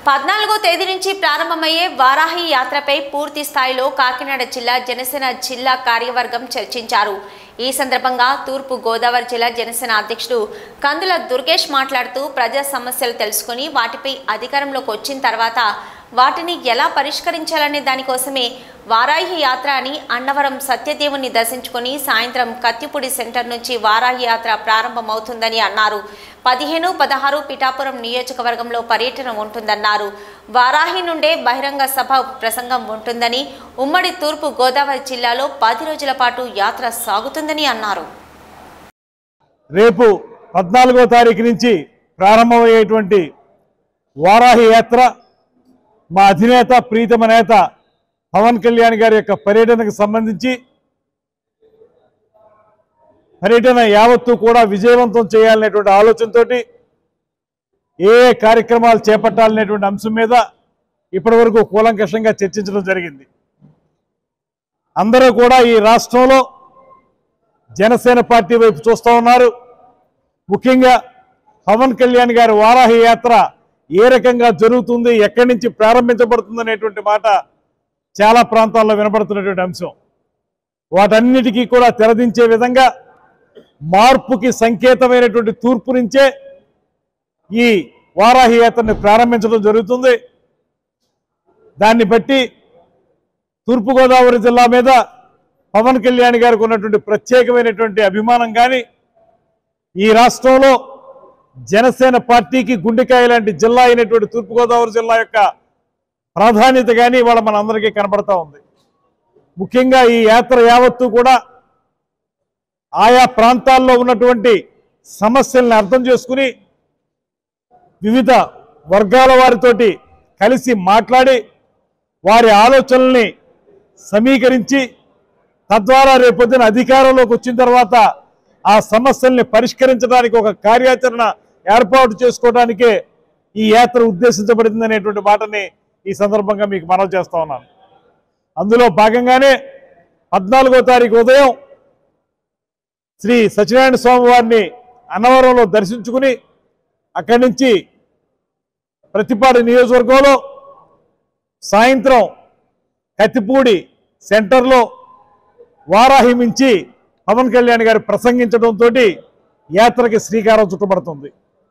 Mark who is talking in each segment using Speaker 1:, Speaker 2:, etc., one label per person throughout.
Speaker 1: పద్నాలుగో తేదీ నుంచి ప్రారంభమయ్యే వారాహి యాత్రపై పూర్తి స్థాయిలో కాకినాడ జిల్లా జనసేన జిల్లా కార్యవర్గం చర్చించారు ఈ సందర్భంగా తూర్పు గోదావరి జిల్లా జనసేన అధ్యక్షుడు కందుల దుర్గేష్ మాట్లాడుతూ ప్రజా సమస్యలు తెలుసుకుని వాటిపై అధికారంలోకి వచ్చిన తర్వాత వాటిని ఎలా పరిష్కరించాలనే దానికోసమే వారాహి యాత్ర అని అన్నవరం సత్యదేవుని దర్శించుకొని సాయంత్రం కత్తిపూడి సెంటర్ నుంచి వారాహి యాత్ర ప్రారంభమవుతుందని అన్నారు పదిహేను పదహారు పిఠాపురం నియోజకవర్గంలో పర్యటన ఉంటుందన్నారు వారాహి నుండే బహిరంగ సభ ప్రసంగం ఉంటుందని ఉమ్మడి తూర్పు గోదావరి జిల్లాలో పది రోజుల పాటు యాత్ర సాగుతుందని అన్నారు
Speaker 2: రేపు పద్నాలుగో తారీఖు నుంచి ప్రారంభమయ్యేటువంటి వారాహి యాత్ర మా అధినేత ప్రీతమ నేత పవన్ కళ్యాణ్ గారి యొక్క పర్యటనకు సంబంధించి పర్యటన యావత్తు కూడా విజయవంతం చేయాలనేటువంటి ఆలోచనతోటి ఏ ఏ కార్యక్రమాలు చేపట్టాలనేటువంటి అంశం మీద ఇప్పటివరకు కూలంకషంగా చర్చించడం జరిగింది అందరూ కూడా ఈ రాష్ట్రంలో జనసేన పార్టీ వైపు చూస్తూ ఉన్నారు ముఖ్యంగా పవన్ కళ్యాణ్ గారి వారాహి యాత్ర ఏ రకంగా జరుగుతుంది ఎక్కడి నుంచి ప్రారంభించబడుతుంది అనేటువంటి మాట చాలా ప్రాంతాల్లో వినబడుతున్నటువంటి అంశం వాటన్నిటికీ కూడా తెరదించే విధంగా మార్పుకి సంకేతమైనటువంటి తూర్పు నుంచే ఈ వారాహి యాత్రని ప్రారంభించడం జరుగుతుంది దాన్ని బట్టి తూర్పుగోదావరి జిల్లా మీద పవన్ కళ్యాణ్ గారికి ఉన్నటువంటి ప్రత్యేకమైనటువంటి అభిమానం కానీ ఈ రాష్ట్రంలో జనసేన పార్టీకి గుండెకాయ లాంటి జిల్లా అయినటువంటి తూర్పుగోదావరి జిల్లా యొక్క ప్రాధాన్యత కానీ ఇవాళ మన అందరికీ కనబడతా ఉంది ముఖ్యంగా ఈ యాత్ర యావత్తు కూడా ఆయా ప్రాంతాల్లో ఉన్నటువంటి సమస్యల్ని అర్థం చేసుకుని వివిధ వర్గాల వారితోటి కలిసి మాట్లాడి వారి ఆలోచనల్ని సమీకరించి తద్వారా రేపొద్దున అధికారంలోకి వచ్చిన తర్వాత ఆ సమస్యల్ని పరిష్కరించడానికి ఒక కార్యాచరణ ఏర్పాటు చేసుకోవడానికే ఈ యాత్ర ఉద్దేశించబడింది అనేటువంటి మాటని ఈ సందర్భంగా మీకు మనవి చేస్తా ఉన్నాను అందులో భాగంగానే పద్నాలుగో తారీఖు ఉదయం శ్రీ సత్యనారాయణ స్వామి వారిని అన్నవరంలో దర్శించుకుని అక్కడి నుంచి ప్రతిపాడు నియోజకవర్గంలో సాయంత్రం కత్తిపూడి సెంటర్లో వారాహి మించి పవన్ కళ్యాణ్ గారు ప్రసంగించడంతో యాత్రకి శ్రీకారం చుట్టబడుతుంది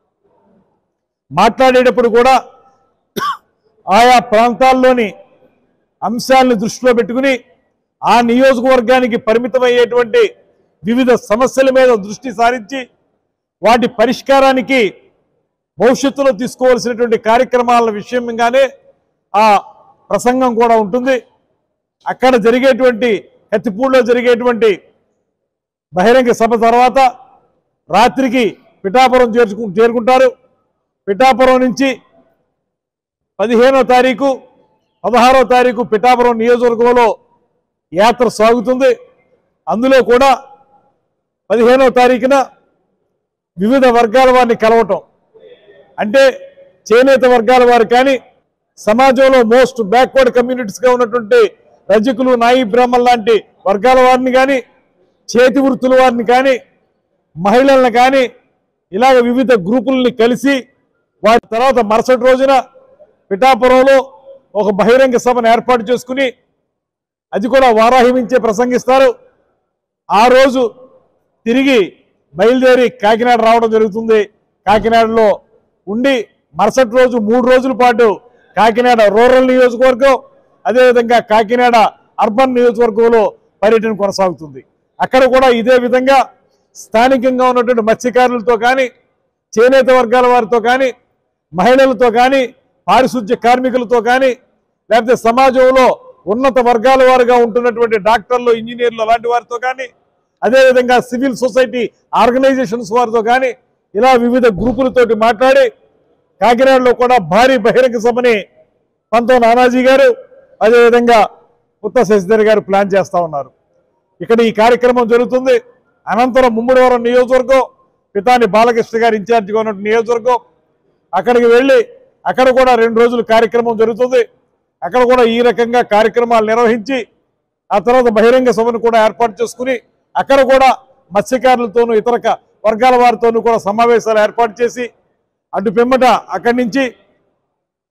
Speaker 2: మాట్లాడేటప్పుడు కూడా ఆయా ప్రాంతాల్లోని అంశాలను దృష్టిలో పెట్టుకుని ఆ నియోజకవర్గానికి పరిమితమయ్యేటువంటి వివిధ సమస్యల మీద దృష్టి సారించి వాటి పరిష్కారానికి భవిష్యత్తులో తీసుకోవాల్సినటువంటి కార్యక్రమాల విషయంగానే ఆ ప్రసంగం కూడా ఉంటుంది అక్కడ జరిగేటువంటి కత్తిపూడిలో జరిగేటువంటి బహిరంగ సభ తర్వాత రాత్రికి పిఠాపురం చేర్చుకు చేరుకుంటారు పిఠాపురం నుంచి పదిహేనో తారీఖు పదహారో తారీఖు పిఠాపురం నియోజకవర్గంలో యాత్ర సాగుతుంది అందులో కూడా పదిహేనో తారీఖున వివిధ వర్గాల వారిని కలవటం అంటే చేనేత వర్గాల వారు కానీ సమాజంలో మోస్ట్ బ్యాక్వర్డ్ కమ్యూనిటీస్గా ఉన్నటువంటి రజకులు నాయి బ్రాహ్మణ్ లాంటి వర్గాల వారిని కానీ చేతి వృత్తుల వారిని కానీ మహిళలను కానీ ఇలాగ వివిధ గ్రూపుల్ని కలిసి వారి తర్వాత మరుసటి రోజున పిఠాపురంలో ఒక బహిరంగ సభను ఏర్పాటు చేసుకుని అది కూడా వారాహిమించే ప్రసంగిస్తారు ఆ రోజు తిరిగి బయలుదేరి కాకినాడ రావడం జరుగుతుంది కాకినాడలో ఉండి మరుసటి రోజు మూడు రోజుల పాటు కాకినాడ రూరల్ నియోజకవర్గం అదేవిధంగా కాకినాడ అర్బన్ నియోజకవర్గంలో పర్యటన కొనసాగుతుంది అక్కడ కూడా ఇదే విధంగా స్థానికంగా ఉన్నటువంటి మత్స్యకారులతో కానీ చేనేత వర్గాల వారితో కానీ మహిళలతో కానీ పారిశుద్ధ్య కార్మికులతో కానీ లేకపోతే సమాజంలో ఉన్నత వర్గాల వారుగా ఉంటున్నటువంటి డాక్టర్లు ఇంజనీర్లు అలాంటి వారితో కానీ అదేవిధంగా సివిల్ సొసైటీ ఆర్గనైజేషన్స్ వారితో కానీ ఇలా వివిధ గ్రూపులతోటి మాట్లాడి కాకినాడలో కూడా భారీ బహిరంగ సభని పంతో నానాజీ గారు అదేవిధంగా ఉత్త శశిధర్ గారు ప్లాన్ చేస్తా ఉన్నారు ఇక్కడ ఈ కార్యక్రమం జరుగుతుంది అనంతరం ముమ్మడివరం నియోజకవర్గం పితాని బాలకృష్ణ గారు ఇన్ఛార్జిగా ఉన్న నియోజకవర్గం అక్కడికి వెళ్ళి అక్కడ కూడా రెండు రోజులు కార్యక్రమం జరుగుతుంది అక్కడ కూడా ఈ రకంగా కార్యక్రమాలు నిర్వహించి ఆ తర్వాత బహిరంగ సభను కూడా ఏర్పాటు చేసుకుని అక్కడ కూడా మత్స్యకారులతోనూ ఇతర క- వర్గాల వారితోనూ కూడా సమావేశాలు ఏర్పాటు చేసి అటు పిమ్మట అక్కడి నుంచి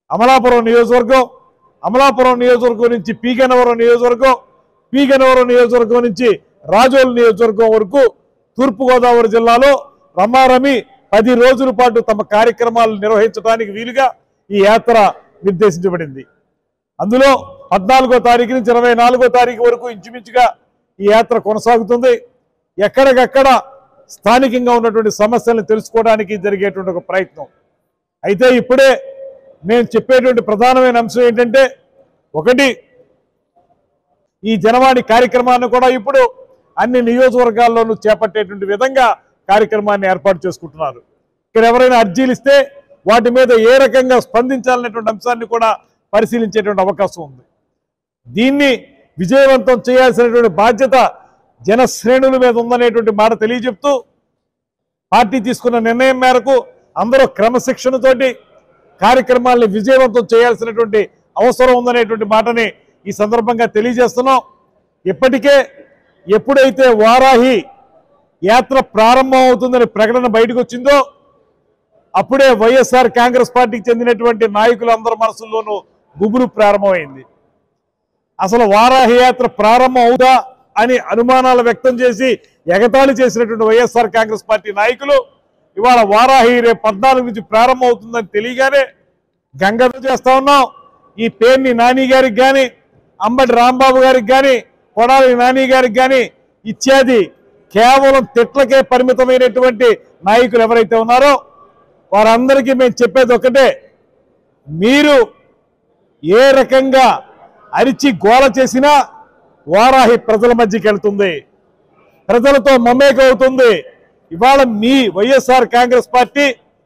Speaker 2: అమలాపురం నియోజకవర్గం అమలాపురం నియోజకవర్గం నుంచి పీగనవరం నియోజకవర్గం పీగనవరం నియోజకవర్గం నుంచి రాజోలు నియోజకవర్గం వరకు తూర్పుగోదావరి జిల్లాలో రమారమి పది రోజుల పాటు తమ కార్యక్రమాలు నిర్వహించడానికి వీలుగా ఈ యాత్ర నిర్దేశించబడింది అందులో పద్నాలుగో తారీఖు నుంచి ఇరవై నాలుగో తారీఖు వరకు ఇంచుమించుగా ఈ యాత్ర కొనసాగుతుంది ఎక్కడికక్కడ స్థానికంగా ఉన్నటువంటి సమస్యలను తెలుసుకోవడానికి జరిగేటువంటి ఒక ప్రయత్నం అయితే ఇప్పుడే మేము చెప్పేటువంటి ప్రధానమైన అంశం ఏంటంటే ఒకటి ఈ జనవాణి కార్యక్రమాన్ని కూడా ఇప్పుడు అన్ని నియోజకవర్గాల్లోనూ చేపట్టేటువంటి విధంగా కార్యక్రమాన్ని ఏర్పాటు చేసుకుంటున్నారు ఇక్కడ ఎవరైనా అర్జీలు ఇస్తే వాటి మీద ఏ రకంగా స్పందించాలనేటువంటి అంశాన్ని కూడా పరిశీలించేటువంటి అవకాశం ఉంది దీన్ని విజయవంతం చేయాల్సినటువంటి బాధ్యత జన శ్రేణుల మీద ఉందనేటువంటి మాట తెలియజెప్తూ పార్టీ తీసుకున్న నిర్ణయం మేరకు అందరూ క్రమశిక్షణతోటి కార్యక్రమాల్ని విజయవంతం చేయాల్సినటువంటి అవసరం ఉందనేటువంటి మాటని ఈ సందర్భంగా తెలియజేస్తున్నాం ఇప్పటికే ఎప్పుడైతే వారాహి యాత్ర ప్రారంభం అవుతుందని ప్రకటన బయటకు వచ్చిందో అప్పుడే వైఎస్ఆర్ కాంగ్రెస్ పార్టీకి చెందినటువంటి నాయకులందరి మనసుల్లోనూ గుబురు ప్రారంభమైంది అసలు వారాహి యాత్ర ప్రారంభం అవుదా అని అనుమానాలు వ్యక్తం చేసి ఎగతాళి చేసినటువంటి వైఎస్ఆర్ కాంగ్రెస్ పార్టీ నాయకులు ఇవాళ వారాహి రేపు పద్నాలుగు నుంచి ప్రారంభం అవుతుందని తెలియగానే గంగతో చేస్తా ఉన్నాం ఈ పేర్ని నాని గారికి కానీ అంబటి రాంబాబు గారికి కానీ కొడాలి నాని గారికి కానీ ఇత్యాది కేవలం తిట్లకే పరిమితమైనటువంటి నాయకులు ఎవరైతే ఉన్నారో వారందరికీ మేము చెప్పేది ఒకటే మీరు ఏ రకంగా అరిచి గోల చేసినా వారాహి ప్రజల మధ్యకి వెళ్తుంది ప్రజలతో మమేకం అవుతుంది ఇవాళ మీ వైఎస్ఆర్ కాంగ్రెస్ పార్టీ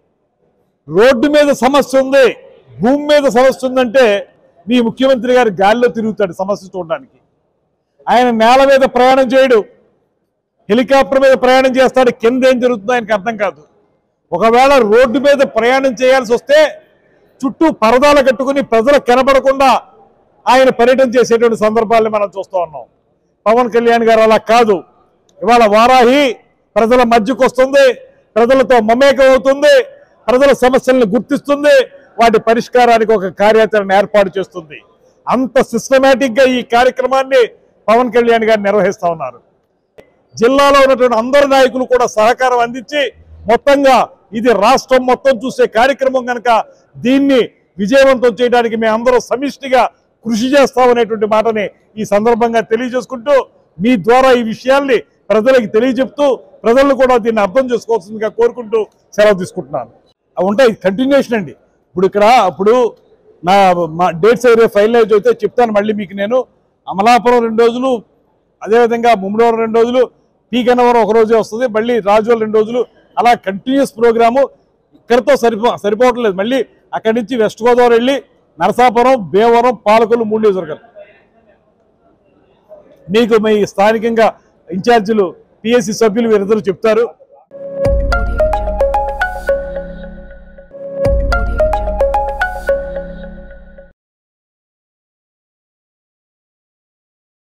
Speaker 2: రోడ్డు మీద సమస్య ఉంది భూమి మీద సమస్య ఉందంటే మీ ముఖ్యమంత్రి గారు గాలిలో తిరుగుతాడు సమస్య చూడడానికి ఆయన నేల మీద ప్రయాణం చేయడు హెలికాప్టర్ మీద ప్రయాణం చేస్తాడు కింద ఏం జరుగుతుందో ఆయనకు అర్థం కాదు ఒకవేళ రోడ్డు మీద ప్రయాణం చేయాల్సి వస్తే చుట్టూ పరదాలు కట్టుకుని ప్రజలకు కనబడకుండా ఆయన పర్యటన చేసేటువంటి సందర్భాలను మనం చూస్తూ ఉన్నాం పవన్ కళ్యాణ్ గారు అలా కాదు ఇవాళ వారాహి ప్రజల మధ్యకు వస్తుంది ప్రజలతో మమేకం అవుతుంది ప్రజల సమస్యలను గుర్తిస్తుంది వాటి పరిష్కారానికి ఒక కార్యాచరణ ఏర్పాటు చేస్తుంది అంత సిస్టమేటిక్ గా ఈ కార్యక్రమాన్ని పవన్ కళ్యాణ్ గారు నిర్వహిస్తా ఉన్నారు జిల్లాలో ఉన్నటువంటి అందరు నాయకులు కూడా సహకారం అందించి మొత్తంగా ఇది రాష్ట్రం మొత్తం చూసే కార్యక్రమం కనుక దీన్ని విజయవంతం చేయడానికి మేము అందరం సమిష్టిగా కృషి చేస్తామనేటువంటి మాటని ఈ సందర్భంగా తెలియజేసుకుంటూ మీ ద్వారా ఈ విషయాల్ని ప్రజలకు తెలియజెప్తూ ప్రజలను కూడా దీన్ని అర్థం చేసుకోవాల్సిందిగా కోరుకుంటూ సెలవు తీసుకుంటున్నాను అవి ఉంటాయి కంటిన్యూషన్ అండి ఇప్పుడు ఇక్కడ అప్పుడు నా మా డేట్స్ ఏరియా ఫైనలైజ్ అయితే చెప్తాను మళ్ళీ మీకు నేను అమలాపురం రెండు రోజులు అదేవిధంగా ముమ్మడివరం రెండు రోజులు పీ గన్నవరం ఒక రోజే వస్తుంది మళ్ళీ రాజోలు రెండు రోజులు అలా కంటిన్యూస్ ప్రోగ్రాము ఇక్కడితో సరిపో సరిపోవట్లేదు మళ్ళీ అక్కడి నుంచి వెస్ట్ గోదావరి వెళ్ళి నరసాపురం భీమవరం పాలకొల్లు మూడు నియోజకవర్గాలు మీకు మీ స్థానికంగా ఇన్ఛార్జీలు పిఎస్సి సభ్యులు వీరిద్దరు చెప్తారు